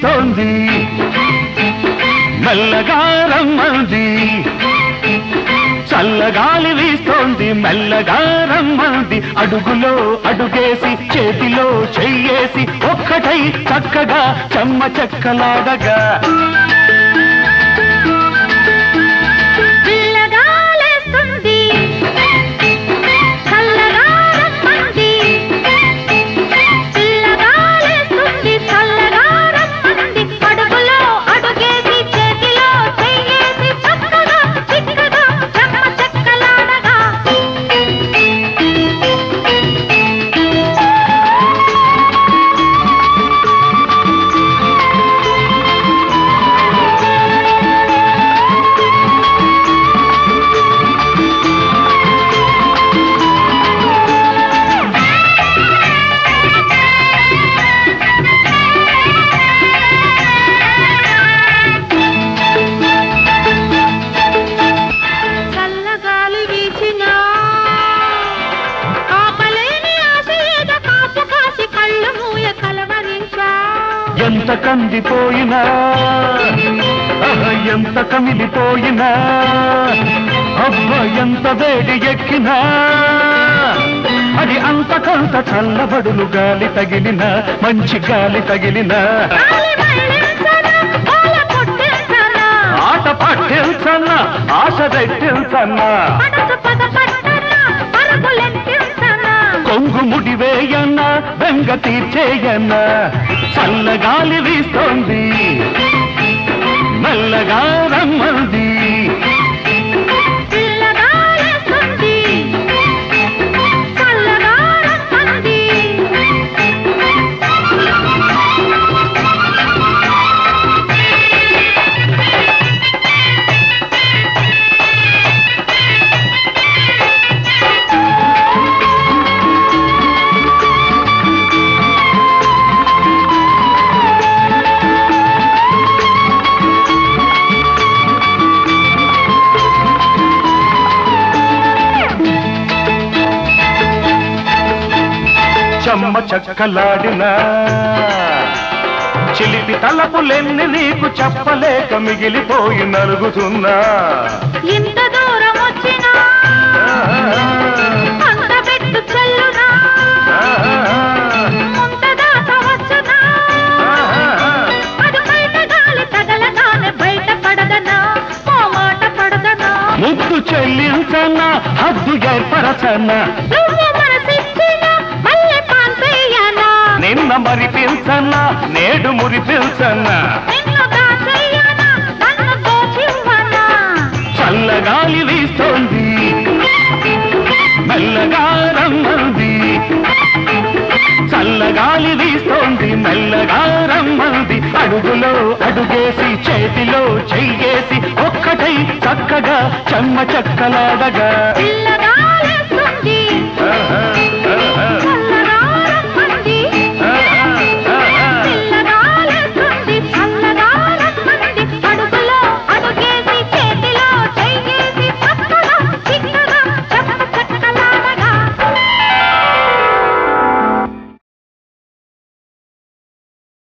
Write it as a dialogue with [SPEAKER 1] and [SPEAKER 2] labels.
[SPEAKER 1] వీస్తోంది మెల్లగా రమ్మంది చల్లగాలి వీస్తోంది మెల్లగా రమ్మంది అడుగులో అడుగేసి చేతిలో చెయ్యేసి ఒక్కటై చక్కగా చెమ్మ చెక్కలాడగా
[SPEAKER 2] పిల్లగాలేస్తుంది చల్లగా రమ్మంది పిల్లగాలేస్తుంది చల్లగా రమ్మంది అడుగులో అడుగేసి చేతిలో చెయ్యేసి చక్కగా చిక్కగా చెమ్మ చెక్కలాడగా చల్లగాలి వీచినా ఆపలేని ఆశ ఏద కాపు కాసి కళ్ళు మూయ కలవరించా
[SPEAKER 1] ఎంత కందిపోయినా ఆహా, ఎంత కమిలిపోయినా అబ్బ ఎంత వేడి ఎక్కినా అది అంతకంత చల్లబడులు గాలి తగిలిన మంచి గాలి తగిలిన
[SPEAKER 2] గాలి మళ్ళించనా పాల పుట్టించనా
[SPEAKER 1] ఆట పట్టించన్న ఆశ పెట్టించన్న
[SPEAKER 2] మనసు పద పట్టనా పరుగులెత్తించనా
[SPEAKER 1] కొంగు ముడివేయన్న బెంగ తీర్చేయన్న చల్లగాలి వీస్తోంది మెల్లగా రమ్మంది
[SPEAKER 2] పిల్లగాలేస్తుంది చల్లగా రమ్మంది
[SPEAKER 1] చెమ్మ చక్కలాడిన చిలిపి తలపులెన్ని నీకు చెప్పలేక మిగిలిపోయి నలుగుతున్నా
[SPEAKER 2] ఇంత దూరం వచ్చినా అంత పెట్టు చెల్లునా ముంత దాకా వచ్చునా అది బయట గాలి తగలగానే బయట పడదనా ఓ మాట పడదనా
[SPEAKER 1] ముద్దు చెల్లించన్న హద్దు ఏర్పరచన్న
[SPEAKER 2] నువ్వు మనసిచ్చిన మళ్ళీ పాంతయ్యనా
[SPEAKER 1] నిన్న మరిపించన్న నేడు మురిపించన్న
[SPEAKER 2] నిన్ను దాచెయ్యనా నన్ను దోచివ్వనా
[SPEAKER 1] చల్లగాలి వీస్తోంది మెల్లగా రమ్మంది చల్లగాలి వీస్తోంది మెల్లగా రమ్మంది అడుగులో అడుగేసి చేతిలో చెయ్యేసి ఒక్కటై చక్కగా చెమ్మ చెక్కలాడగా
[SPEAKER 2] పిల్లగా